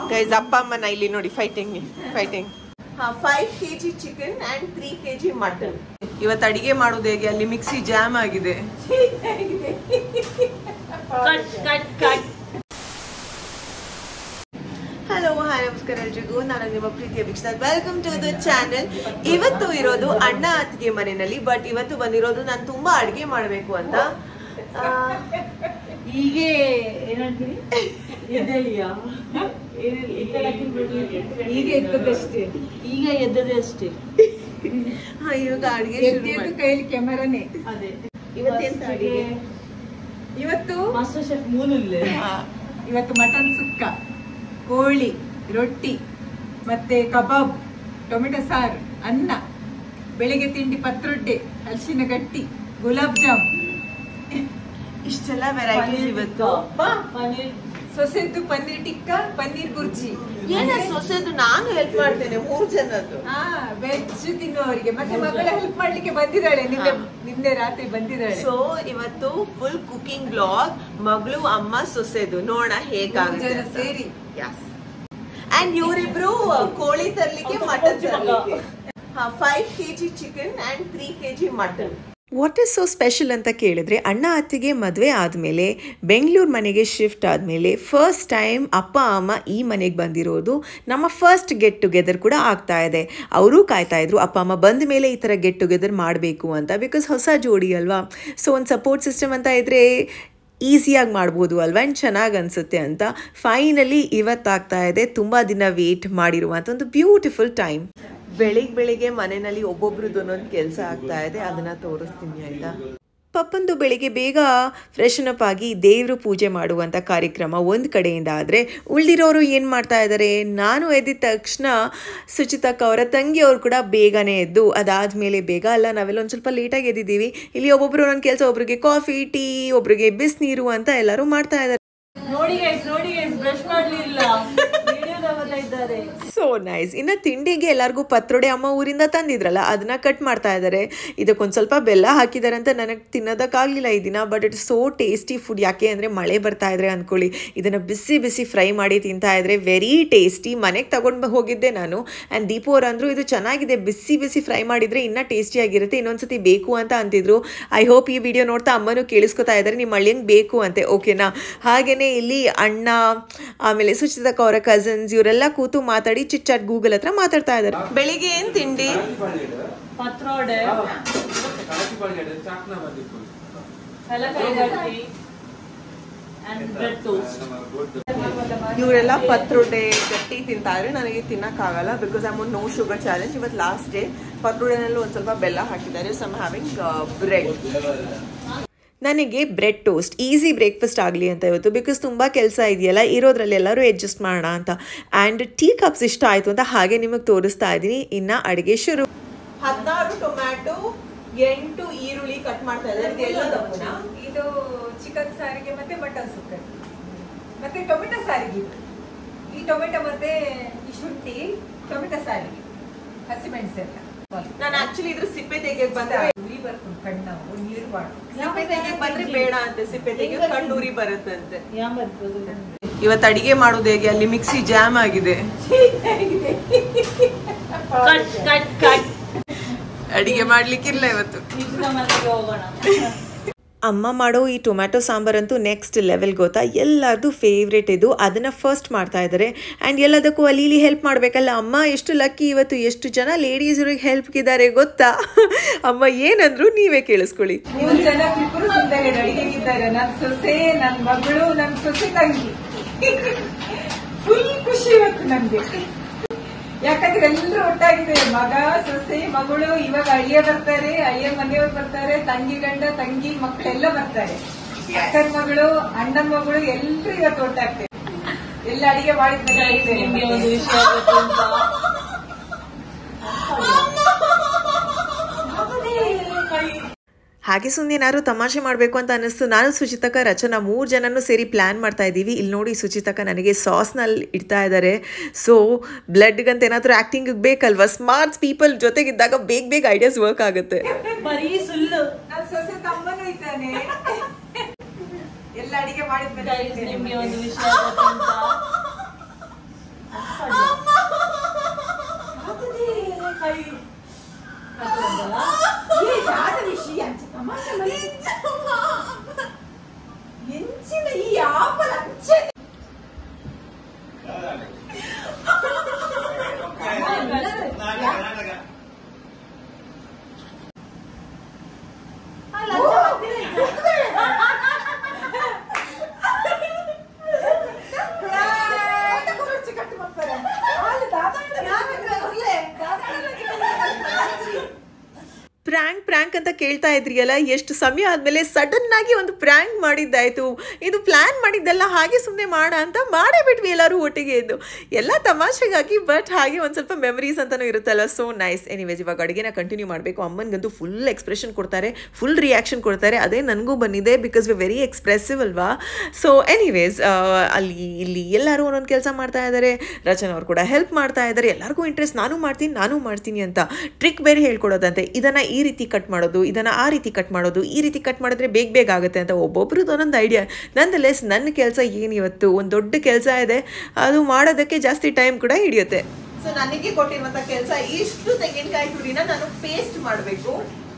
Guys ಅಪ್ಪ ಅಮ್ಮನ ಇಲ್ಲಿ ನೋಡಿ fighting fighting five K G chicken and three K G mutton ಇವತ್ತು ಅಡಿಗೆ ಮಾಡೋದು ಹೇಗೆ ಅಲ್ಲಿ ಮಿಕ್ಸಿ ಜಾಮ್ ಆಗಿದೆ cut cut cut hello hi ನಮಸ್ಕಾರ ಎಲ್ರಿಗೂ ನಾನು ನಿಮ್ಮ ಪ್ರೀತಿಯ ವೀಕ್ಷಕ ವೆಲ್ಕಮ್ ಟು ದ ಚಾನೆಲ್ ಇವತ್ತು ಇರೋದು ಅಣ್ಣ ಅತ್ತಿಗೆ ಮನೆಯಲ್ಲಿ ಬಟ್ ಇವತ್ತು ಬಂದಿರೋದು ನಾನು ತುಂಬಾ ಅಡಿಗೆ ಮಾಡಬೇಕು ಅಂತ ಆ, ಹೀಗೆ ಏನಂತೀರಿ ಎದ್ದೇಳಿಯಾ ಈಗ ಎದ್ದದಷ್ಟೇ ಈಗ ಎದ್ದದೆ ಅಷ್ಟೇ ಹಾ, ಇವಾಗ ಅಡಿಗೆ ಶುರು ಮಾಡಿ ಕೈಲಿ ಕ್ಯಾಮರಾನೇ ಅದೇ ಇವತ್ತೆಂತ ಅಡಿಗೆ ಇವತ್ತು ಮಾಸ್ಟರ್ ಶೆಫ್ ಮೂಲಿಲ್ಲ ಹಾ. ಇವತ್ತು ಮಟನ್ ಸುಕ್ಕ ಕೋಳಿ ರೊಟ್ಟಿ ಮತ್ತೆ ಕಬಾಬ್ ಟೊಮೆಟೊ ಸಾರು ಅನ್ನ ಬೆಳಿಗ್ಗೆ ತಿಂಡಿ ಪತ್ರೊಡ್ಡೆ ಹಲಸಿನ ಗಟ್ಟಿ ಗುಲಾಬ್ ಜಾಮ್ ಇಷ್ಟೆಲ್ಲ ವೆರೈಟೀಸ್ ಇವತ್ತು ಪನ್ನೀರ್ ಸೊಸೆದ್ದು ಪನ್ನೀರ್ ಟಿಕ್ಕ ಪನ್ನೀರ್ ಬುರ್ಜಿ ಏನ ಸೊಸೆದು ನಾನು ಹೆಲ್ಪ್ ಮಾಡ್ತೇನೆ ಮೂರ್ ಜನದ್ದು ಹಾ ವೆಜ್ ತಿನ್ನುವವರಿಗೆ ಮತ್ತೆ ಮಗಳ ಹೆಲ್ಪ್ ಮಾಡ್ಲಿಕ್ಕೆ ಬಂದಿದ್ದಾಳೆ ನಿನ್ನೆ ಹಾ. ನಿನ್ನೆ ರಾತ್ರಿ ಬಂದಿದ್ದಾಳೆ ಸೊ ಇವತ್ತು ಫುಲ್ ಕುಕಿಂಗ್ ಬ್ಲಾಗ್ ಮಗಳು ಅಮ್ಮ ಸೊಸೆದು ನೋಡೋಣ ಮೂರು ಹೇಗಾಗುತ್ತೆ ಜನ ಸೇರಿ ಅಂಡ್ ಇವರಿಬ್ರು ಕೋಳಿ ತರ್ಲಿಕ್ಕೆ ಅವ್ರು ಮಟನ್ ಪಂಚ ಮಗ. ತರ್ಲಿಕ್ಕೆ five KG chicken and three KG mutton what is so special ಅಂತ ಕೇಳಿದ್ರೆ ಅಣ್ಣ ಅತ್ತಿಗೆ ಮದುವೆ ಆದಮೇಲೆ ಬೆಂಗಳೂರು ಮನೆಗೆ ಶಿಫ್ಟ್ ಆದಮೇಲೆ ಫಸ್ಟ್ ಟೈಮ್ ಅಪ್ಪ ಅಮ್ಮ ಈ ಮನೆಗೆ ಬಂದಿರೋದು ನಮ್ಮ ಫಸ್ಟ್ ಗೆಟ್ ಟುಗೆದರ್ ಕೂಡ ಆಗ್ತಾ ಇದೆ ಅವರೂ ಕಾಯ್ತಾ ಇದ್ರು ಅಪ್ಪ ಅಮ್ಮ ಬಂದ ಮೇಲೆ ಈ ಥರ ಗೆಟ್ ಟುಗೆದರ್ ಮಾಡಬೇಕು ಅಂತ ಬಿಕಾಸ್ ಹೊಸ ಜೋಡಿ ಅಲ್ವಾ ಸೊ ಒಂದು ಸಪೋರ್ಟ್ ಸಿಸ್ಟಮ್ ಅಂತ ಇದ್ದರೆ ಈಸಿಯಾಗಿ ಮಾಡ್ಬೋದು ಅಲ್ವಾ ಆ್ಯಂಡ್ ಚೆನ್ನಾಗಿ ಅನಿಸುತ್ತೆ ಅಂತ ಫೈನಲಿ ಇವತ್ತಾಗ್ತಾ ಇದೆ ತುಂಬ ದಿನ ವೇಟ್ ಮಾಡಿರುವಂಥ ಒಂದು ಬ್ಯೂಟಿಫುಲ್ ಟೈಮ್ ಬೆಳಿಗ್ ಬೆಳಿಗ್ಗೆ ಮನೆಯಲ್ಲಿ ಒಬ್ಬೊಬ್ರದ್ದು ಒಂದೊಂದು ಕೆಲಸ ಆಗ್ತಾ ಇದೆ ಅದನ್ನ ತೋರಿಸ್ತೀನಿ ಆಯ್ತಾ ಪಪ್ಪಂದು ಬೆಳಿಗ್ಗೆ ಬೇಗ ಫ್ರೆಶನ್ ಅಪ್ ಆಗಿ ದೇವರು ಪೂಜೆ ಮಾಡುವಂಥ ಕಾರ್ಯಕ್ರಮ ಒಂದು ಕಡೆಯಿಂದ ಆದರೆ ಉಳಿದಿರೋರು ಏನು ಮಾಡ್ತಾ ಇದ್ದಾರೆ ನಾನು ಎದ್ದಿದ ತಕ್ಷಣ ಸುಚಿತಕ್ಕ ಅವರ ತಂಗಿಯವರು ಕೂಡ ಬೇಗನೆ ಎದ್ದು ಅದಾದಮೇಲೆ ಬೇಗ ಅಲ್ಲ ನಾವೆಲ್ಲ ಒಂದು ಸ್ವಲ್ಪ ಲೇಟಾಗಿ ಎದ್ದಿದ್ದೀವಿ ಇಲ್ಲಿ ಒಬ್ಬೊಬ್ಬರು ಒಂದೊಂದು ಕೆಲಸ ಒಬ್ರಿಗೆ ಕಾಫಿ ಟೀ ಒಬ್ರಿಗೆ ಬಿಸಿನೀರು ಅಂತ ಎಲ್ಲರೂ ಮಾಡ್ತಾ ಇದ್ದಾರೆ ನೋಡಿ ಗೈಸ್ ನೋಡಿ ಗೈಸ್ ಬ್ರಷ್ ಮಾಡ್ಲಿಲ್ಲ ವಿಡಿಯೋ ತಗೋತಾ ಇದ್ದಾರೆ ಸೋ ನೈಸ್ ಇನ್ನು ತಿಂಡಿಗೆ ಎಲ್ಲರಿಗೂ ಪತ್ರೊಡೆ ಅಮ್ಮ ಊರಿಂದ ತಂದಿದ್ರಲ್ಲ ಅದನ್ನ ಕಟ್ ಮಾಡ್ತಾ ಇದ್ದಾರೆ ಇದಕ್ಕೊಂದು ಸ್ವಲ್ಪ ಬೆಲ್ಲ ಹಾಕಿದ್ದಾರೆ ಅಂತ ನನಗೆ ತಿನ್ನೋದಕ್ಕಾಗಲಿಲ್ಲ ಈ ದಿನ but it's so tasty food ಯಾಕೆ ಅಂದರೆ ಮಳೆ ಬರ್ತಾ ಇದ್ರೆ ಅಂದ್ಕೊಳ್ಳಿ ಇದನ್ನು ಬಿಸಿ ಬಿಸಿ ಫ್ರೈ ಮಾಡಿ ತಿಂತಾ ಇದ್ರೆ ವೆರಿ ಟೇಸ್ಟಿ ಮನೆಗೆ ತಗೊಂಡು ಹೋಗಿದ್ದೆ ನಾನು ಆ್ಯಂಡ್ ದೀಪು ಅವ್ರು ಅಂದರು ಇದು ಚೆನ್ನಾಗಿದೆ ಬಿಸಿ ಬಿಸಿ ಫ್ರೈ ಮಾಡಿದರೆ ಇನ್ನೂ ಟೇಸ್ಟಿಯಾಗಿರುತ್ತೆ ಇನ್ನೊಂದ್ಸತಿ ಬೇಕು ಅಂತ ಅಂತಿದ್ರು ಐ ಹೋಪ್ ಈ ವಿಡಿಯೋ ನೋಡ್ತಾ ಅಮ್ಮನೂ ಕೇಳಿಸ್ಕೊತಾ ಇದ್ದಾರೆ ನಿಮ್ಮ ಹಳ್ಳಿಯಂಗೆ ಬೇಕು ಅಂತೆ ಓಕೆನಾ ಹಾಗೆಯೇ ಇಲ್ಲಿ ಅಣ್ಣ ಆಮೇಲೆ ಸುಚಿತಕ್ಕ ಅವರ ಕಸಿನ್ಸ್ ಇವರೆಲ್ಲ ಕೂತು ಮಾತಾಡಿ ಚಿಟ್ ಚಾಟ್ ಗೂಗಲ್ ಹತ್ರ ಮಾತಾಡ್ತಾ ಇದ್ದಾರೆ ಬೆಳಿಗ್ಗೆ ಏನ್ ತಿಂಡಿ ಪತ್ರೋಡೆ ಕಲಕಾಯಿ ಗಟ್ಟಿ ಅಂಡ್ ಬ್ರೆಡ್ ಟೋಸ್ಟ್ ಇವರೆಲ್ಲ ಪತ್ರೊಡೆ ಗಟ್ಟಿ ತಿಂತಾ ಇದ್ರೆ ನನಗೆ ತಿನ್ನಕ್ಕಾಗಲ್ಲ because I no sugar challenge ಇವತ್ತು ಲಾಸ್ಟ್ ಡೇ ಪತ್ರೊಡೆನಲ್ಲಿ ಒಂದು ಸ್ವಲ್ಪ ಬೆಲ್ಲ ಹಾಕಿದ್ದಾರೆ ಸಮ್ ಹ್ಯಾವಿಂಗ್ ಬ್ರೆಡ್ ನನಗೆ ಬ್ರೆಡ್ ಟೋಸ್ಟ್ ಈಸಿ ಬ್ರೇಕ್ಫಾಸ್ಟ್ ಆಗಲಿ ಅಂತ ಇವತ್ತು ಬಿಕಾಸ್ ತುಂಬ ಕೆಲಸ ಇದೆಯಲ್ಲ ಇರೋದ್ರಲ್ಲಿ ಎಲ್ಲರೂ ಅಡ್ಜಸ್ಟ್ ಮಾಡೋಣ ಅಂತ ಆ್ಯಂಡ್ ಟೀ ಕಪ್ಸ್ ಇಷ್ಟ ಆಯಿತು ಅಂತ ಹಾಗೆ ನಿಮಗೆ ತೋರಿಸ್ತಾ ಇದ್ದೀನಿ ಇನ್ನು ಅಡುಗೆ ಶುರು ಹದಿನಾರು ಟೊಮ್ಯಾಟೊ ಎಂಟು ಈರುಳ್ಳಿ ಕಟ್ ಮಾಡ್ತಾ ಇದ್ದಾರೆ ಇದೆಲ್ಲ ದಪ್ಪನ ಇದು ಚಿಕನ್ ಸಾರಿಗೆ ಮತ್ತೆ ಮಟನ್ ಸುಕ್ಕ ಮತ್ತೆ ಟೊಮೆಟೊ ಸಾರಿಗೆ ಇದು. ಈ ಟೊಮೆಟೊ ಮತ್ತೆ ಈ ಶುಂಠಿ ಟೊಮೆಟೊ ಸಾರಿಗೆ ಹಸಿಮೆಣಸೆಲ್ಲ ನಾನು ಆಕ್ಚುಲಿ ಇದ್ರ ಸಿಪ್ಪೆ ತೆಗಿಯಕ್ ಬಂದ್ರೆ ಉರಿ ಬರ್ಕೊಂಡು ಕಣ್ಣು ನೀರ್ಬಾರ್ದು ಸಿಪ್ಪೆ ತೆಗಿಯಕ್ ಬಂದ್ರೆ ಬೇಡ ಅಂತೆ ಸಿಪ್ಪೆ ತೆಗಿಯಕ್ ಕಣ್ಣೂರಿ ಬರುತ್ತಂತೆ ಯಾಮರ್ಬೋದು ಇವತ್ತು ಅಡಿಗೆ ಮಾಡೋದು ಹೇಗೆ ಅಲ್ಲಿ ಮಿಕ್ಸಿ ಜಾಮ್ ಆಗಿದೆ ಕಟ್ ಕಟ್ ಕಟ್ ಅಡಿಗೆ ಮಾಡ್ಲಿಕ್ಕಿಲ್ಲ ಇವತ್ತು ಇದ್ರ ಮನೆಗೆ ಹೋಗೋಣ ಅಮ್ಮ ಮಾಡೋ ಈ ಟೊಮ್ಯಾಟೊ ಸಾಂಬಾರಂತೂ ನೆಕ್ಸ್ಟ್ ಲೆವೆಲ್ ಗೊತ್ತಾ ಎಲ್ಲರದು ಫೇವ್ರೇಟ್ ಇದು ಅದನ್ನು ಫಸ್ಟ್ ಮಾಡ್ತಾ ಇದ್ದಾರೆ ಆ್ಯಂಡ್ ಎಲ್ಲದಕ್ಕೂ ಅಲ್ಲಿ ಇಲ್ಲಿ ಹೆಲ್ಪ್ ಮಾಡಬೇಕಲ್ಲ ಅಮ್ಮ ಎಷ್ಟು ಲಕ್ಕಿ ಇವತ್ತು ಎಷ್ಟು ಜನ ಲೇಡೀಸ್ ಇವ್ರಿಗೆ ಹೆಲ್ಪ್ಗಿದ್ದಾರೆ ಗೊತ್ತಾ ಅಮ್ಮ ಏನಂದ್ರು ನೀವೇ ಕೇಳಿಸ್ಕೊಳ್ಳಿ ಮೂರು ಜನ ಇಬ್ಬರು ಸುಂದರ ಅಡಿಗೆಗಿದ್ದಾರೆ ನನ್ ಸೊಸೆ ನನ್ ಮಗಳು ನನ್ ಸೊಸೆ ತಂಗಿ ಫುಲ್ ಖುಷಿ ಇವತ್ತು ನನ್ಗೆ ಯಾಕಂದ್ರೆ ಎಲ್ಲರೂ ಒಟ್ಟಾಗಿದ್ದಾರೆ ಮಗ ಸೊಸೆ ಮಗಳು ಇವಾಗ ಅಳಿಯ ಬರ್ತಾರೆ ಅಳಿಯ ಮನೆಯವ್ರು ಬರ್ತಾರೆ ತಂಗಿ ಗಂಡ ತಂಗಿ ಮಕ್ಕಳೆಲ್ಲ ಬರ್ತಾರೆ ಅಕ್ಕನ ಮಗಳು ಅಣ್ಣನ ಮಗಳು ಎಲ್ಲರೂ ಇವತ್ತು ಒಟ್ಟಾಗ್ತಾರೆ ಎಲ್ಲ ಅಡಿಗೆ Guys, ನಿಮ್ಗೆ ಒಂದು ಮಾಡಿದ್ದಾರೆ ವಿಷಯ ಗೊತ್ತುಂಟಾ ಹಾಗೆ ಸುಮ್ಮನೆ ಏನಾದ್ರು ತಮಾಷೆ ಮಾಡಬೇಕು ಅಂತ ಅನ್ನಿಸ್ತು ನಾನು ಸುಚಿತಕ ರಚನಾ ಮೂರು ಜನನೂ ಸೇರಿ ಪ್ಲ್ಯಾನ್ ಮಾಡ್ತಾ ಇದ್ದೀವಿ ಇಲ್ಲಿ ನೋಡಿ ಸುಚಿತಕ ನನಗೆ ಸಾಸ್ನಲ್ಲಿ ಇಡ್ತಾ ಇದ್ದಾರೆ ಸೊ ಬ್ಲಡ್ಗಂತ ಏನಾದರೂ ಆ್ಯಕ್ಟಿಂಗ್ ಬೇಕಲ್ವಾ ಸ್ಮಾರ್ಟ್ಸ್ ಪೀಪಲ್ ಜೊತೆಗಿದ್ದಾಗ ಬೇಗ ಬೇಗ ಐಡಿಯಾಸ್ ವರ್ಕ್ ಆಗುತ್ತೆ ಬರೀ ಸುಳ್ಳು ನನ್ ಸೊಸೆ ತಮ್ಮನೂ ಇದ್ದಾನೆ ಎಲ್ಲ ಅಡಿಗೆ ಗೈಸ್ ನಿಮ್ಗೆ ಒಂದು ಮಾಡಿದ್ಮೇಲೆ ವಿಷಯ ಗೊತ್ತುಂಟಾ ಕೈ ಕಟ್ಕೊಂಡಲ್ಲ? ಯಾದ ವಿಷಯ ಅಂಚ ತಮಾಷೆ ಮಾಡಿ. ಎಂಚಿನ ಈ ಆಪಲ ಅಂಚೆ ಕಟ್ಟು ಬರ್ತಾರೆ ಅಲ್ಲಿ ದಾದಾಂಡ ಬರ್ಲೆ ದಾದಾಂಡ ಪ್ರ್ಯಾಂಕ್ ಪ್ರ್ಯಾಂಕ್ ಅಂತ ಕೇಳ್ತಾ ಇದ್ರಿಯಲ್ಲ ಎಷ್ಟು ಸಮಯ ಆದಮೇಲೆ ಸಡನ್ ಆಗಿ ಒಂದು ಪ್ರ್ಯಾಂಕ್ ಮಾಡಿದ್ದಾಯ್ತು ಇದು ಪ್ಲ್ಯಾನ್ ಮಾಡಿದ್ದೆಲ್ಲ ಹಾಗೆ ಸುಮ್ಮನೆ ಮಾಡ ಅಂತ ಮಾಡೇ ಬಿಟ್ವಿ ಎಲ್ಲರೂ ಒಟ್ಟಿಗೆ ಇದ್ದು ಎಲ್ಲ ತಮಾಷೆಗಾಗಿ ಬಟ್ ಹಾಗೆ ಒಂದು ಸ್ವಲ್ಪ ಮೆಮರೀಸ್ ಅಂತಲೂ ಇರುತ್ತಲ್ಲ ಸೊ ನೈಸ್ ಎನಿವೇಸ್ ಇವಾಗ ಅಡುಗೆನ ಕಂಟಿನ್ಯೂ ಮಾಡಬೇಕು ಅಮ್ಮನಿಗಂತೂ ಫುಲ್ ಎಕ್ಸ್ಪ್ರೆಷನ್ ಕೊಡ್ತಾರೆ ಫುಲ್ ರಿಯಾಕ್ಷನ್ ಕೊಡ್ತಾರೆ ಅದೇ ನನಗೂ ಬಂದಿದೆ ಬಿಕಾಸ್ ವಿ ವೆರಿ ಎಕ್ಸ್ಪ್ರೆಸಿವ್ ಅಲ್ವಾ ಸೊ ಎನಿವೇಸ್ ಅಲ್ಲಿ ಇಲ್ಲಿ ಎಲ್ಲರೂ ಒಂದೊಂದು ಕೆಲಸ ಮಾಡ್ತಾ ಇದ್ದಾರೆ ರಚನಾ ಅವ್ರು ಕೂಡ ಹೆಲ್ಪ್ ಮಾಡ್ತಾ ಇದ್ದಾರೆ ಎಲ್ಲರಿಗೂ ಇಂಟ್ರೆಸ್ಟ್ ನಾನು ಮಾಡ್ತೀನಿ ನಾನು ಮಾಡ್ತೀನಿ ಅಂತ ಟ್ರಿಕ್ ಬೇರೆ ಹೇಳ್ಕೊಡೋದಂತೆ ಇದನ್ನು ಈ ರೀತಿ ಕಟ್ ಮಾಡೋದು ಇದನ್ನು ಆ ರೀತಿ ಕಟ್ ಮಾಡೋದು ಈ ರೀತಿ ಕಟ್ ಮಾಡಿದ್ರೆ ಬೇಗ ಬೇಗ ಆಗುತ್ತೆ ಅಂತ ಒಬ್ಬೊಬ್ರದ್ದು ಒಂದೊಂದು ಐಡಿಯಾ ನಂದಲೆಸ್ ನನ್ನ ಕೆಲಸ ಏನು ಇವತ್ತು ಒಂದು ದೊಡ್ಡ ಕೆಲಸ ಇದೆ ಅದು ಮಾಡೋದಕ್ಕೆ ಜಾಸ್ತಿ ಟೈಮ್ ಕೂಡ ಹಿಡಿಯುತ್ತೆ ಸೊ ನನಗೆ ಕೊಟ್ಟಿರುವಂತ ಕೆಲಸ ಇಷ್ಟು ತೆಂಗಿನಕಾಯಿ ತುರಿನ ನಾನು ಪೇಸ್ಟ್ ಮಾಡಬೇಕು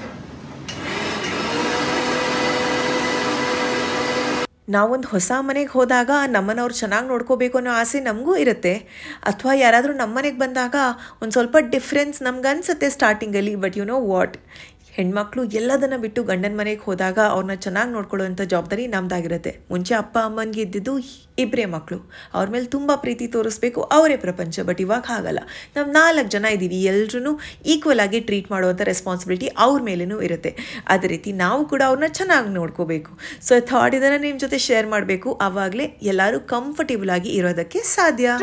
ನಾವೊಂದು ಹೊಸ ಮನೆಗೆ ಹೋದಾಗ ನಮ್ಮನ್ನವ್ರು ಚೆನ್ನಾಗಿ ನೋಡ್ಕೋಬೇಕು ಅನ್ನೋ ಆಸೆ ನಮಗೂ ಇರುತ್ತೆ ಅಥವಾ ಯಾರಾದರೂ ನಮ್ಮ ಮನೆಗೆ ಬಂದಾಗ ಒಂದು ಸ್ವಲ್ಪ ಡಿಫ್ರೆನ್ಸ್ ನಮ್ಗೆ ಅನ್ಸುತ್ತೆ ಸ್ಟಾರ್ಟಿಂಗಲ್ಲಿ ಬಟ್ ಯು ನೋ ವಾಟ್ ಹೆಣ್ಮಕ್ಳು ಎಲ್ಲದನ್ನು ಬಿಟ್ಟು ಗಂಡನ ಮನೆಗೆ ಹೋದಾಗ ಅವ್ರನ್ನ ಚೆನ್ನಾಗಿ ನೋಡ್ಕೊಳ್ಳೋವಂಥ ಜವಾಬ್ದಾರಿ ನಮ್ದಾಗಿರುತ್ತೆ ಮುಂಚೆ ಅಪ್ಪ ಅಮ್ಮನಿಗೆ ಇದ್ದಿದ್ದು ಇಬ್ಬರೇ ಮಕ್ಕಳು ಅವ್ರ ಮೇಲೆ ತುಂಬ ಪ್ರೀತಿ ತೋರಿಸ್ಬೇಕು ಅವರೇ ಪ್ರಪಂಚ ಬಟ್ ಇವಾಗ ಹಾಗಲ್ಲ ನಾವು ನಾಲ್ಕು ಜನ ಇದ್ದೀವಿ ಎಲ್ಲರೂ ಈಕ್ವಲ್ ಆಗಿ ಟ್ರೀಟ್ ಮಾಡುವಂಥ ರೆಸ್ಪಾನ್ಸಿಬಿಲಿಟಿ ಅವ್ರ ಮೇಲೇನೂ ಇರುತ್ತೆ ಅದೇ ರೀತಿ ನಾವು ಕೂಡ ಅವ್ರನ್ನ ಚೆನ್ನಾಗಿ ನೋಡ್ಕೋಬೇಕು ಸೊ ಥಾಟ್ ಇದನ್ನು ನಿಮ್ಮ ಜೊತೆ ಶೇರ್ ಮಾಡಬೇಕು ಆವಾಗಲೇ ಎಲ್ಲರೂ ಕಂಫರ್ಟೇಬಲ್ ಆಗಿ ಇರೋದಕ್ಕೆ ಸಾಧ್ಯ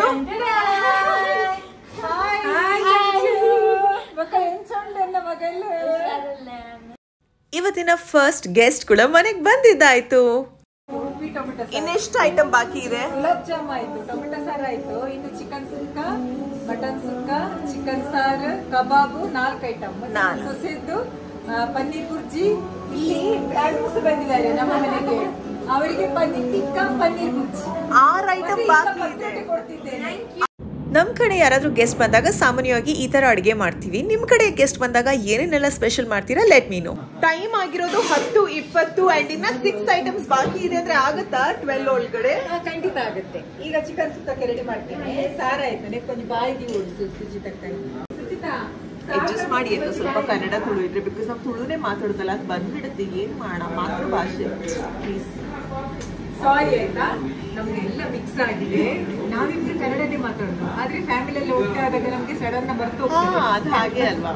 ಮಗ ಎಂಚಂಡೆಲ್ಲ ಮಗಲ್ಲ ಇವತ್ತಿನ ಫಸ್ಟ್ ಗೆಸ್ಟ್ ಕೂಡ ಮನೆಗೆ ಬಂದಿದ್ದಾಯ್ತು ಗೋಬಿ ಟೊಮೆಟೊ ಸಾರು. ಇನ್ನೆಷ್ಟು ಐಟಮ್ ಬಾಕಿ ಇದೆ ಗುಲಾಬ್ ಜಾಮ್ ಆಯ್ತು ಟೊಮೆಟೊ ಸಾರು ಆಯ್ತು ಇನ್ನು chicken sukka mutton sukka chicken ಸಾರು ಕಬಾಬು ನಾಲ್ಕು ಐಟಮ್ ನಾಲ್ಕು. ಸೊಸೆದ್ದು ಆ, ಪನ್ನೀರ್ ಬುರ್ಜಿ ಇಲ್ಲಿ ಬ್ರಾಂಡ್ಸ್ ಬಂದಿದ್ದಾರೆ ನಮ್ಮ ಮನೆಗೆ ಅವರಿಗೆ ಪನ್ನೀರ್ ಟಿಕ್ಕ ಪನ್ನೀರ್ ಬುರ್ಜಿ ಆರು ಐಟಮ್ ಮತ್ತೆ ಈಗ ಬಾಕಿ ಇದೆ ಪತ್ರೊಡೆ ಕೊಡ್ತಿದ್ದೇನೆ ನಮ್ಮ ಕಡೆ ಯಾರಾದರೂ ಗೆಸ್ಟ್ ಬಂದಾಗ ಸಾಮಾನ್ಯವಾಗಿ ಈ ಥರ ಅಡುಗೆ ಮಾಡ್ತೀವಿ ನಿಮ್ಮ ಕಡೆ ಗೆಸ್ಟ್ ಬಂದಾಗ ಏನೇನೆಲ್ಲ ಸ್ಪೆಷಲ್ ಮಾಡ್ತೀರಾ ಲೆಟ್ ಮೀನು ಟೈಮ್ ಆಗಿರೋದು ಹತ್ತು ಇಪ್ಪತ್ತು ಅಂಡ್ ಇನ್ನ ಸಿಕ್ಸ್ ಐಟಮ್ಸ್ ಬಾಕಿ ಇದೆ ಅಂದ್ರೆ ಆಗುತ್ತಾ ಟ್ವೆಲ್ ಒಳಗಡೆ ಆ, ಖಂಡಿತ ಆಗುತ್ತೆ ಈಗ ಚಿಕನ್ ಸುಕ್ಕಕ್ಕೆ ರೆಡಿ ಮಾಡ್ತೀನಿ ಸಾರ ಆಯ್ತು ಕೊಂಚ ಬಾಯಿಗೆ ಓಡಿಸು ಸುಚಿತಕ್ಕ ಸುಚಿತಾ ಅಡ್ಜಸ್ಟ್ ಮಾಡಿ ಅಂತ ಸ್ವಲ್ಪ ಕನ್ನಡ ತುಳು ಇದ್ರೆ ಬಿಕಾಸ್ ನಾವು ತುಳುನೇ ಮಾತಾಡೋದಲ್ಲ ಅದು ಬಂದ್ಬಿಡುತ್ತೆ ಏನ್ ಮಾಡ ಮಾತೃಭಾಷೆ ಪ್ಲೀಸ್ ಸಾರಿ ಆಯ್ತಾ ನಮ್ಗೆ ಎಲ್ಲ ಮಿಕ್ಸ್ ಆಗಿದೆ ನಾವಿಬ್ರು ಕನ್ನಡನೇ ಮಾತಾಡೋದು ಆದ್ರೆ ಫ್ಯಾಮಿಲಿ ಎಲ್ಲ ಒಟ್ಟಾದಾಗ ನಮ್ಗೆ ಸಡನ್ ಬರ್ತು ಹಾ ಅದು ಹಾಗೆ ಅಲ್ವಾ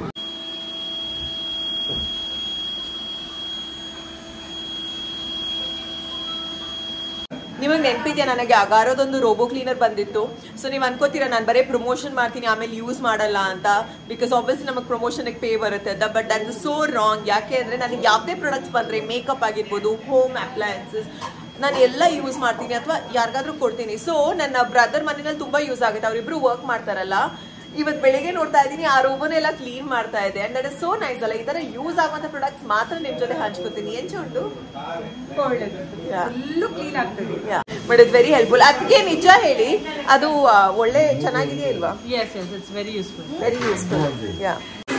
ನಿಮಗೆ ನೆನಪಿದ್ಯಾ ನನಗೆ ಅಗಾರೋದೊಂದು ರೋಬೋ ಕ್ಲೀನರ್ ಬಂದಿತ್ತು ಸೊ ನೀವು ಅನ್ಕೋತೀರಾ ನಾನು ಬರೀ ಪ್ರಮೋಷನ್ ಮಾಡ್ತೀನಿ ಆಮೇಲೆ ಯೂಸ್ ಮಾಡಲ್ಲ ಅಂತ ಬಿಕಾಸ್ ಆಬ್ವಿಯಸ್ಲಿ ನಮಗೆ ಪ್ರಮೋಷನ್ಗೆ ಪೇ ಬರುತ್ತೆ ಅಂತ but that is so wrong ಯಾಕೆ ಅಂದರೆ ನನಗೆ ಯಾವುದೇ ಪ್ರಾಡಕ್ಟ್ಸ್ ಬಂದರೆ ಮೇಕಪ್ ಆಗಿರ್ಬೋದು ಹೋಮ್ ಅಪ್ಲಯನ್ಸಸ್ ನಾನು ಎಲ್ಲ ಯೂಸ್ ಮಾಡ್ತೀನಿ ಅಥವಾ ಯಾರಿಗಾದ್ರೂ ಕೊಡ್ತೀನಿ ಸೊ ನನ್ನ ಬ್ರದರ್ ಮನೆಯಲ್ಲಿ ತುಂಬಾ ಯೂಸ್ ಆಗುತ್ತೆ ಅವರಿಬ್ರು ವರ್ಕ್ ಮಾಡ್ತಾರಲ್ಲ ಇವತ್ತು ಬೆಳಿಗ್ಗೆ ನೋಡ್ತಾ ಇದ್ದೀನಿ ಆ ರೂಮನ್ನೆಲ್ಲ ಕ್ಲೀನ್ ಮಾಡ್ತಾ ಇದೆ and that is so nice ಅಲ್ಲ ಈ ತರ ಯೂಸ್ ಆಗುವಂತ ಪ್ರಾಡಕ್ಟ್ಸ್ ಮಾತ್ರ ನಿಮ್ ಜೊತೆ ಹಂಚ್ಕೋತೀನಿ ಏನ್ ಉಂಟು ಒಳ್ಳೇದು ಫುಲ್ಲು ಕ್ಲೀನ್ ಆಗ್ತದೆ ಬಟ್ ಇಟ್ಸ್ ವೆರಿ ಹೆಲ್ಪ್ಫುಲ್ ಅದಕ್ಕೆ ನಿಜ ಹೇಳಿ ಅದು ಆ, ಒಳ್ಳೆ ಚೆನ್ನಾಗಿದೆಯಾ ಇಲ್ವಾ Yes, yes, it's very useful. Very useful yeah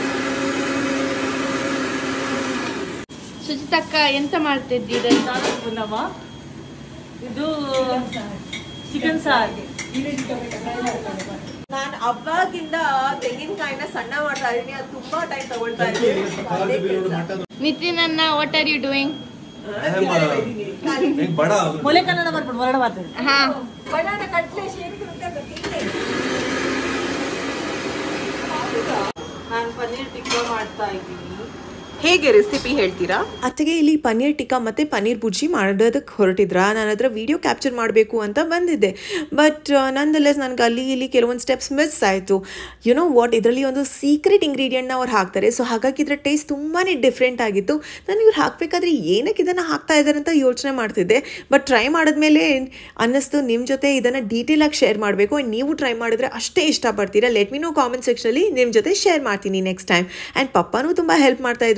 ಸುಚಿತಕ್ಕ ಎಂತ ಮಾಡ್ತಿದ್ದೀರ ಸಾರು ಪುನವ ಇದು ಚಿಕನ್ ಸಾರ್ ನಾನು ಅವಾಗಿಂದ ತೆಂಗಿನಕಾಯಿನ ಸಣ್ಣ ಮಾಡ್ತಾ ಇದೀನಿ ಅದು ತುಂಬಾ ಟೈಮ್ ತಗೊಳ್ತಾ ಇದೆ ಅದೇ ಕೆಲ್ಸ. ನಿತಿನ್ ಅನ್ನ ವಾಟ್ ಆರ್ ಯು ಡೂಯಿಂಗ್ एक बड़ा ಮೊಲೆ ಕನ್ನಡ ಮಾಡ್ಬಿಡು ಹೊರಡ ಮಾತಾಡಿ ಹಾ ಬನಾನ ಕಟ್ಲೆ ಶೇರಿಗೆ ನಾನು ಪನ್ನೀರ್ ಟಿಕ್ಕ ಮಾಡ್ತಾ ಇದ್ದೀನಿ ಹೇಗೆ ರೆಸಿಪಿ ಹೇಳ್ತೀರಾ ಅತ್ತಿಗೆ ಇಲ್ಲಿ ಪನ್ನೀರ್ ಟಿಕ್ಕಾ ಮತ್ತು ಪನ್ನೀರ್ ಬುರ್ಜಿ ಮಾಡೋದಕ್ಕೆ ಹೊರಟಿದ್ರ ನಾನು ಅದರ ವಿಡಿಯೋ ಕ್ಯಾಪ್ಚರ್ ಮಾಡಬೇಕು ಅಂತ ಬಂದಿದ್ದೆ ಬಟ್ ನಂದಲೆಸ್ ನನಗೆ ಅಲ್ಲಿ ಇಲ್ಲಿ ಕೆಲವೊಂದು ಸ್ಟೆಪ್ಸ್ ಮಿಸ್ ಆಯಿತು ಯು ನೋ ವಾಟ್ ಇದರಲ್ಲಿ ಒಂದು ಸೀಕ್ರೆಟ್ ಇಂಗ್ರೀಡಿಯೆಂಟ್ನ ಅವ್ರು ಹಾಕ್ತಾರೆ ಸೊ ಹಾಗಾಗಿ ಇದರ ಟೇಸ್ಟ್ ತುಂಬಾ ಡಿಫ್ರೆಂಟ್ ಆಗಿತ್ತು ನಾನು ಇವ್ರು ಹಾಕಬೇಕಾದ್ರೆ ಏನಕ್ಕೆ ಇದನ್ನು ಹಾಕ್ತಾ ಇದ್ದಾರೆ ಅಂತ ಯೋಚನೆ ಮಾಡ್ತಿದ್ದೆ ಬಟ್ ಟ್ರೈ ಮಾಡಿದ್ಮೇಲೆ ಅನ್ನಿಸ್ತು ನಿಮ್ಮ ಜೊತೆ ಇದನ್ನು ಡೀಟೇಲಾಗಿ ಶೇರ್ ಮಾಡಬೇಕು ಆ್ಯಂಡ್ ನೀವು ಟ್ರೈ ಮಾಡಿದ್ರೆ ಅಷ್ಟೇ ಇಷ್ಟಪಡ್ತೀರಾ ಲೆಟ್ ಮಿ ನೋ ಕಾಮೆಂಟ್ ಸೆಕ್ಷನಲ್ಲಿ ನಿಮ್ಮ ಜೊತೆ ಶೇರ್ ಮಾಡ್ತೀನಿ ನೆಕ್ಸ್ಟ್ ಟೈಮ್ ಆ್ಯಂಡ್ ಪಪ್ಪನೂ ತುಂಬ ಹೆಲ್ಪ್ ಮಾಡ್ತಾ ಇದ್ರು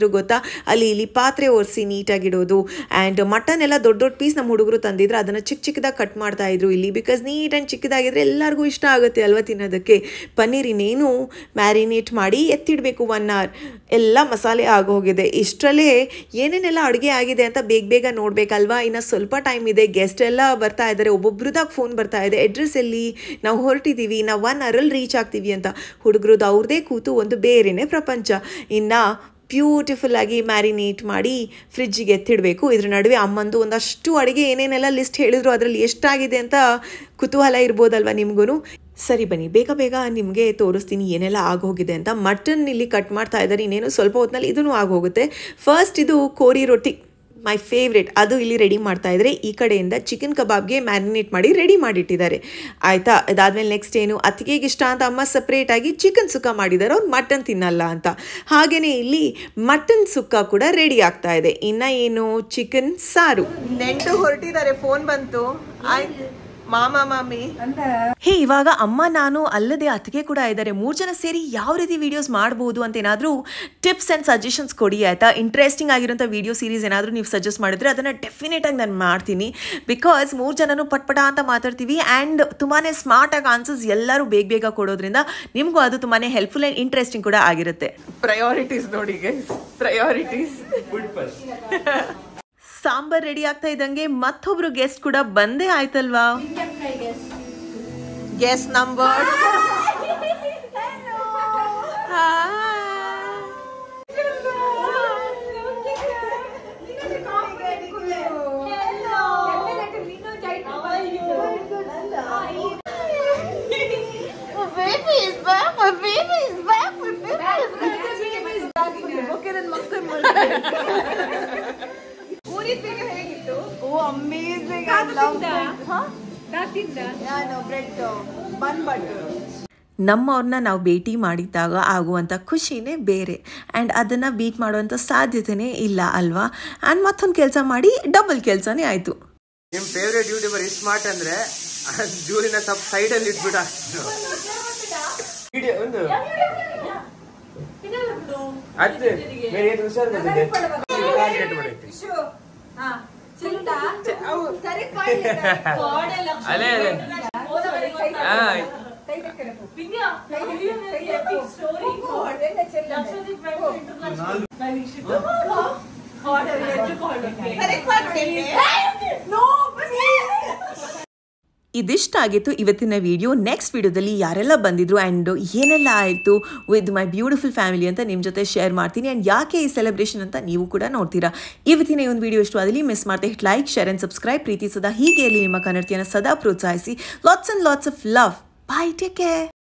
ಮಾಡ್ತಿದ್ರು ಗೊತ್ತಾ ಅಲ್ಲಿ ಇಲ್ಲಿ ಪಾತ್ರೆ ಒರೆಸಿ ನೀಟಾಗಿಡೋದು ಆ್ಯಂಡ್ ಮಟನ್ ಎಲ್ಲ ದೊಡ್ಡ ದೊಡ್ಡ ಪೀಸ್ ನಮ್ಮ ಹುಡುಗರು ತಂದಿದ್ರು ಅದನ್ನು ಚಿಕ್ಕ ಚಿಕ್ಕದಾಗಿ ಕಟ್ ಮಾಡ್ತಾ ಇದ್ರು ಇಲ್ಲಿ ಬಿಕಾಸ್ ನೀಟ್ ಆ್ಯಂಡ್ ಚಿಕ್ಕದಾಗಿದ್ರೆ ಎಲ್ಲರಿಗೂ ಇಷ್ಟ ಆಗುತ್ತೆ ಅಲ್ವಾ ತಿನ್ನೋದಕ್ಕೆ ಪನ್ನೀರ್ ಇನ್ನೇನು ಮ್ಯಾರಿನೇಟ್ ಮಾಡಿ ಎತ್ತಿಡಬೇಕು ಒನ್ ಅವರ್ ಎಲ್ಲ ಮಸಾಲೆ ಆಗೋಗಿದೆ ಇಷ್ಟರಲ್ಲೇ ಏನೇನೆಲ್ಲ ಅಡುಗೆ ಆಗಿದೆ ಅಂತ ಬೇಗ ಬೇಗ ನೋಡಬೇಕಲ್ವಾ ಇನ್ನು ಸ್ವಲ್ಪ ಟೈಮ್ ಇದೆ ಗೆಸ್ಟ್ ಎಲ್ಲ ಬರ್ತಾ ಇದ್ದಾರೆ ಒಬ್ಬೊಬ್ರದಾಗ ಫೋನ್ ಬರ್ತಾ ಇದೆ ಅಡ್ರೆಸ್ ಎಲ್ಲಿ ನಾವು ಹೊರಟಿದ್ದೀವಿ ನಾವು ಒನ್ ಅವರಲ್ಲಿ ರೀಚ್ ಆಗ್ತೀವಿ ಅಂತ ಹುಡುಗರದ್ದು ಅವ್ರದ್ದೇ ಕೂತು ಒಂದು ಬೇರೆನೇ ಪ್ರಪಂಚ ಇನ್ನು ಬ್ಯೂಟಿಫುಲ್ ಆಗಿ ಮ್ಯಾರಿನೇಟ್ ಮಾಡಿ ಫ್ರಿಜ್ಜಿಗೆ ಎತ್ತಿಡಬೇಕು ಇದ್ರ ನಡುವೆ ಅಮ್ಮಂದು ಒಂದಷ್ಟು ಅಡುಗೆ ಏನೇನೆಲ್ಲ ಲಿಸ್ಟ್ ಹೇಳಿದ್ರು ಅದರಲ್ಲಿ ಎಷ್ಟಾಗಿದೆ ಅಂತ ಕುತೂಹಲ ಇರ್ಬೋದಲ್ವ ನಿಮಗೂ ಸರಿ ಬನ್ನಿ ಬೇಗ ಬೇಗ ನಿಮಗೆ ತೋರಿಸ್ತೀನಿ ಏನೆಲ್ಲ ಆಗೋಗಿದೆ ಅಂತ ಮಟನ್ ಇಲ್ಲಿ ಕಟ್ ಮಾಡ್ತಾ ಇದ್ದಾರೆ ಇನ್ನೇನು ಸ್ವಲ್ಪ ಹೊತ್ತಿನಲ್ಲಿ ಇದೂ ಆಗೋಗುತ್ತೆ ಫಸ್ಟ್ ಇದು ಕೋರಿ ರೊಟ್ಟಿ ಮೈ ಫೇವ್ರೇಟ್ ಅದು ಇಲ್ಲಿ ರೆಡಿ ಮಾಡ್ತಾ ಇದ್ದಾರೆ ಈ ಕಡೆಯಿಂದ ಚಿಕನ್ ಕಬಾಬ್ಗೆ ಮ್ಯಾರಿನೇಟ್ ಮಾಡಿ ರೆಡಿ ಮಾಡಿಟ್ಟಿದ್ದಾರೆ ಆಯಿತಾ ಅದಾದಮೇಲೆ ನೆಕ್ಸ್ಟ್ ಏನು ಅತ್ತಿಗೆಗೆ ಇಷ್ಟ ಅಂತ ಅಮ್ಮ ಸಪ್ರೇಟಾಗಿ ಚಿಕನ್ ಸುಕ್ಕ ಮಾಡಿದ್ದಾರೆ ಅವ್ರು ಮಟನ್ ತಿನ್ನಲ್ಲ ಅಂತ ಹಾಗೆಯೇ ಇಲ್ಲಿ ಮಟನ್ ಸುಕ್ಕ ಕೂಡ ರೆಡಿ ಆಗ್ತಾ ಇದೆ ಇನ್ನು ಏನು ಚಿಕನ್ ಸಾರು ನೆಂಟು ಹೊರಟಿದ್ದಾರೆ ಫೋನ್ ಬಂತು ಆಯ್ತು ಮಾಮ ಮಾಮಿ ಹೇ ಇವಾಗ ಅಮ್ಮ ನಾನು ಅಲ್ಲದೆ ಅತ್ತಿಗೆ ಕೂಡ ಇದ್ದಾರೆ ಮೂರು ಜನ ಸೇರಿ ಯಾವ ರೀತಿ ವಿಡಿಯೋಸ್ ಮಾಡ್ಬೋದು ಅಂತ ಏನಾದರೂ ಟಿಪ್ಸ್ ಆ್ಯಂಡ್ ಸಜೆಷನ್ಸ್ ಕೊಡಿ ಆಯಿತಾ ಇಂಟ್ರೆಸ್ಟಿಂಗ್ ಆಗಿರೋಂಥ ವಿಡಿಯೋ ಸೀರೀಸ್ ಏನಾದರೂ ನೀವು ಸಜೆಸ್ಟ್ ಮಾಡಿದ್ರೆ ಅದನ್ನು ಡೆಫಿನೆಟಾಗಿ ನಾನು ಮಾಡ್ತೀನಿ ಬಿಕಾಸ್ ಮೂರು ಜನನು ಪಟ್ಪಟ ಅಂತ ಮಾತಾಡ್ತೀವಿ ಆ್ಯಂಡ್ ತುಂಬಾ ಸ್ಮಾರ್ಟಾಗಿ ಆನ್ಸರ್ಸ್ ಎಲ್ಲರೂ ಬೇಗ ಬೇಗ ಕೊಡೋದ್ರಿಂದ ನಿಮಗೂ ಅದು ತುಂಬಾ ಹೆಲ್ಪ್ಫುಲ್ ಆ್ಯಂಡ್ ಇಂಟ್ರೆಸ್ಟಿಂಗ್ ಕೂಡ ಆಗಿರುತ್ತೆ ಪ್ರಯಾರಿಟೀಸ್ ನೋಡಿ ಪ್ರಯಾರಿಟೀಸ್ ಸಾಂಬಾರ್ ರೆಡಿ ಆಗ್ತಾ ಇದ್ದಂಗೆ ಮತ್ತೊಬ್ರು ಗೆಸ್ಟ್ ಕೂಡ ಬಂದೇ ಆಯ್ತಲ್ವಾ guess number baby is back. My baby is back. My baby is back. Oh amazing bread bun butter ನಮ್ಮವ್ರನ್ನ ನಾವು ಭೇಟಿ ಮಾಡಿದಾಗ ಆಗುವಂಥ ಖುಷಿನೇ ಬೇರೆ ಆ್ಯಂಡ್ ಅದನ್ನು ಬೀಟ್ ಮಾಡುವಂಥ ಸಾಧ್ಯತೆನೇ ಇಲ್ಲ ಅಲ್ವಾ ಆ್ಯಂಡ್ ಮತ್ತೊಂದು ಕೆಲಸ ಮಾಡಿ ಡಬಲ್ ಕೆಲಸನೇ ಆಯಿತು ನಿಮ್ ಫೇವ್ರೆಟ್ ಯೂಟ್ಯೂಬರ್ ಇಷ್ಟು ಸ್ಮಾರ್ಟ್ ಅಂದ್ರೆ ಜೂರಿನ ಸ್ವಲ್ಪ ಸೈಡ್ ಅಲ್ಲಿ ಇಟ್ಬಿಡ ವಿಡಿಯೋ ಒಂದು ಅತ್ತೆ ಬೇರೆ ಏನು ಹುಷಾರ್ ಬಂದಿದೆ ಟಾರ್ಗೆಟ್ ಮಾಡೈತಿ ಅದೇ ಅದೇ ಹಾ ಇದಿಷ್ಟಾಗಿತ್ತು ಇವತ್ತಿನ ವಿಡಿಯೋ ನೆಕ್ಸ್ಟ್ ವಿಡಿಯೋದಲ್ಲಿ ಯಾರೆಲ್ಲ ಬಂದಿದ್ರು ಆ್ಯಂಡ್ ಏನೆಲ್ಲ ಆಯಿತು ವಿತ್ ಮೈ ಬ್ಯೂಟಿಫುಲ್ ಫ್ಯಾಮಿಲಿ ಅಂತ ನಿಮ್ಮ ಜೊತೆ ಶೇರ್ ಮಾಡ್ತೀನಿ ಆ್ಯಂಡ್ ಯಾಕೆ ಈ ಸೆಲೆಬ್ರೇಷನ್ ಅಂತ ನೀವು ಕೂಡ ನೋಡ್ತೀರಾ ಇವತ್ತಿನ ಈ ಒಂದು ವಿಡಿಯೋ ಇಷ್ಟು ಅದಲ್ಲಿ ಮಿಸ್ ಮಾಡ್ತಾ hit like share and subscribe ಪ್ರೀತಿ ಸದಾ ಹೀಗೆ ಇರಲಿ ನಿಮ್ಮ ಕನ್ನಡತಿಯನ್ನು ಸದಾ ಪ್ರೋತ್ಸಾಹಿಸಿ lots and lots of love bye take care